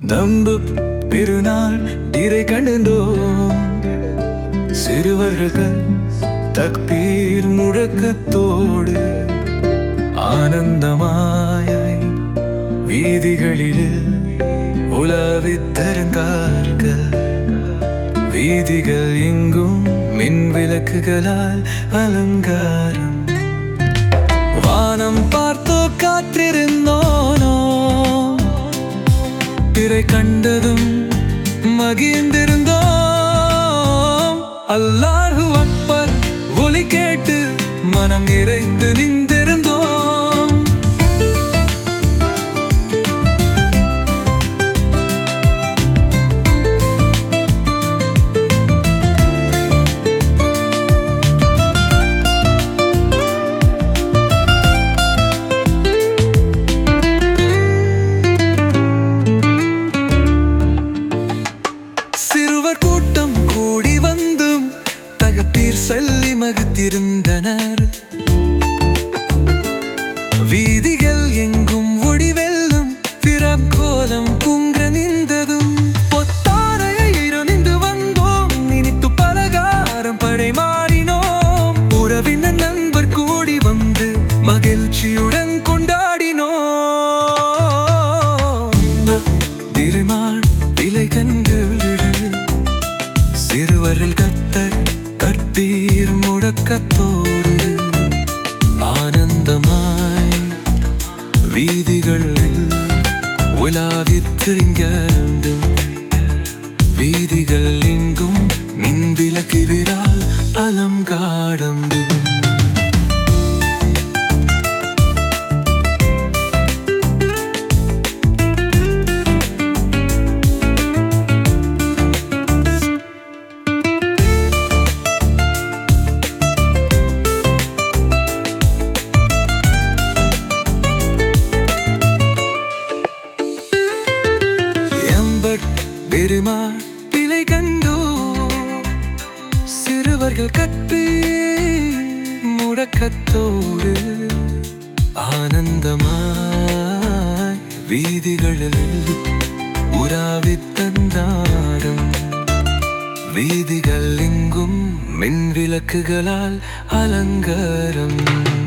நம்பு பெருநாள் இறை கண்டோம் சிறுவர்கள் தக்பீர் முழக்கத்தோடு ஆனந்தமாய் வீதிகளில் உலாவித் தருங்கார்கள் வீதிகள் எங்கும் மின் விளக்குகளால் அலங்காரம் வானம் பார்த்தோ காத்திருந்தோனோ பிறை கண்டதும் மகிழ்ந்திருந்தோம் அல்லாஹு அக்பர் ஒலி கேட்டு மனம் நிறைந்து நின்றிருந்தோம் சிறுவர் கூட்டம் கூடி வந்தும் தகப்பீர் சொல்லி மகிழ்ந்திருந்தனர் வீதிகள் எங்கும் ஒடி வெல்லும் பிறம் கோலம் குங்க நின்றதும் பொத்தாரையை நின்று வந்தோம் நினைத்து பலகாரம் படை மாறினோம் உறவினர் நண்பர் கூடி வந்து மகிழ்ச்சியுடன் கொண்டாடினோம் திருமால் விலை கண்டு சிறுவர்கள் கத்த கற்பீர் முழக்கத்தோடு ஆனந்தமாய் வீதிகளில் உலாவித் திரிங்கண்டும் வீதிகள் எங்கும் மின் விளக்குகிறாள் அலங்காடம்பு எம்பட் பெருமாள் பிழை கண்டோ சிறுவர்கள் கற்பி முடக்கத்தோடு ஆனந்தமாய் வீதிகளில் உலாவித் தந்தாரம் வீதிகள் எங்கும் மின் விளக்குகளால் அலங்காரம்